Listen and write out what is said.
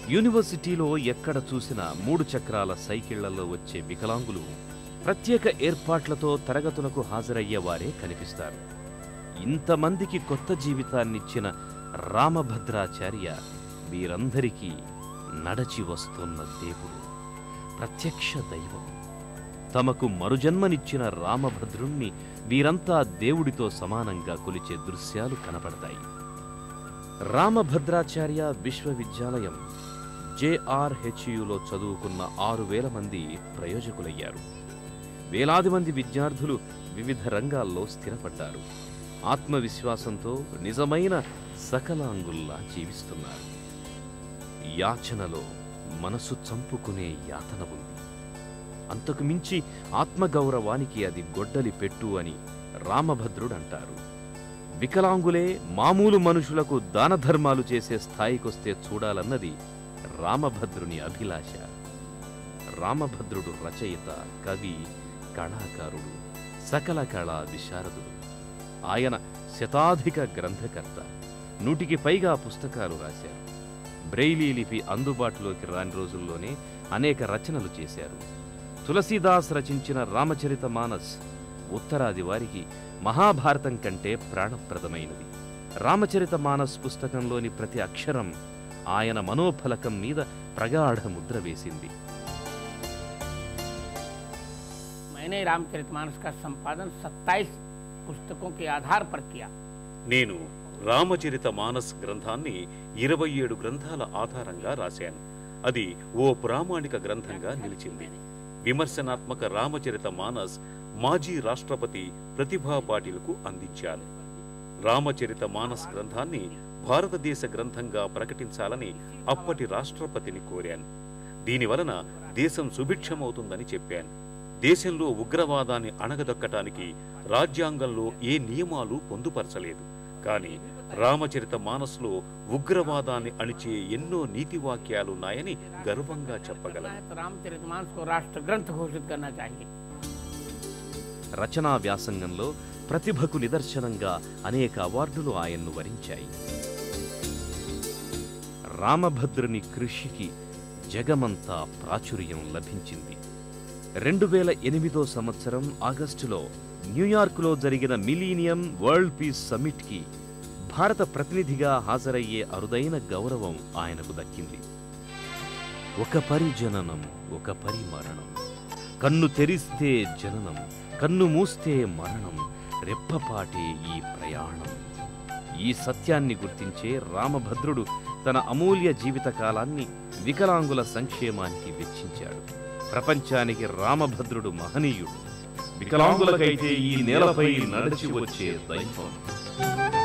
యూనివర్సిటీలో ఎక్కడ చూసినా మూడు చక్రాల సైకిళ్లలో వచ్చే వికలాంగులు ప్రత్యేక ఏర్పాట్లతో తరగతులకు హాజరయ్యేవారే కనిపిస్తారు ఇంతమందికి కొత్త జీవితాన్నిచ్చిన రామభద్రాచార్య వీరందరికీ నడచి వస్తున్న దేవుడు ప్రత్యక్ష దైవం తమకు మరుజన్మనిచ్చిన రామభద్రుణ్ణి వీరంతా దేవుడితో సమానంగా కొలిచే దృశ్యాలు కనపడతాయి రామభద్రాచార్య విశ్వవిద్యాలయం జేఆర్హెచ్యులో చదువుకున్న ఆరు వేల మంది ప్రయోజకులయ్యారు వేలాది మంది విద్యార్థులు వివిధ రంగాల్లో స్థిరపడ్డారు ఆత్మవిశ్వాసంతో నిజమైన సకలాంగుల్లా జీవిస్తున్నారు యాచనలో మనసు చంపుకునే యాతన ఉంది అంతకు మించి ఆత్మగౌరవానికి అది గొడ్డలి పెట్టు అని రామభద్రుడు అంటారు వికలాంగులే మామూలు మనుషులకు దాన ధర్మాలు చేసే స్థాయికొస్తే చూడాలన్నది రామభద్రుని అభిలాష రామభద్రుడు రచయిత కవి కళాకారుడు సకల కళా విశారదుడు ఆయన శతాధిక గ్రంథకర్త నూటికి పైగా పుస్తకాలు రాశారు బ్రెయిలీ లిపి అందుబాటులోకి రాని రోజుల్లోనే అనేక రచనలు చేశారు తులసీదాస్ రచించిన రామచరిత మానస్ ఉత్తరాది వారికి మహాభారతం కంటే ప్రాణప్రదమైనది రామచరిత మానస్ పుస్తకంలోని ప్రతి అక్షరం ఆయన మనోఫలకం మీద ప్రగాఢ ముద్ర వేసింది मैंने रामचरितमानस का संपादन 27 पुस्तकों के आधार पर किया నేను రామచరిత మానస్ గ్రంథాన్ని ఇరవై ఏడు గ్రంథాల ఆధారంగా రాశాను అది ఓ ప్రామాణిక గ్రంథంగా నిలిచింది విమర్శనాత్మక రామచరిత మానస్ మాజీ రాష్ట్రపతి ప్రతిభా పాటిల్కు అందించాను రామచరిత మానస్ గ్రంథాన్ని భారతదేశ గ్రంథంగా ప్రకటించాలని అప్పటి రాష్ట్రపతిని కోరాను దీనివలన దేశం సుభిక్షమవుతుందని చెప్పాను దేశంలో ఉగ్రవాదాన్ని అణగదొక్కటానికి రాజ్యాంగంలో ఏ నియమాలు పొందుపరచలేదు కానీ రామచరిత మానస్లో ఉగ్రవాదాన్ని అణిచే ఎన్నో నీతి వాక్యాలున్నాయని గర్వంగా చెప్పగలను तो रामचरितमानस को राष्ट्र ग्रंथ घोषित करना चाहिए రచనా వ్యాసంగంలో ప్రతిభకు నిదర్శనంగా అనేక అవార్డులు ఆయన్ను వరించాయి రామభద్రుని కృషికి జగమంతా ప్రాచుర్యం లభించింది రెండు వేల ఎనిమిదో సంవత్సరం ఆగస్టులో న్యూయార్క్లో జరిగిన మిలీనియం వరల్డ్ పీస్ సమ్మిట్కి భారత ప్రతినిధిగా హాజరయ్యే అరుదైన గౌరవం ఆయనకు దక్కింది ఒక పరిజననం ఒక పరిమరణం కన్ను తెరిస్తే జననం కన్ను మూస్తే మరణం రెప్పపాటే ఈ ప్రయాణం ఈ సత్యాన్ని గుర్తించే రామభద్రుడు తన అమూల్య జీవితకాలాన్ని వికలాంగుల సంక్షేమానికి వెచ్చించాడు ప్రపంచానికి రామభద్రుడు మహనీయుడు వికలాంగులకైతే ఈ నేలపై నడిచి వచ్చే దైవం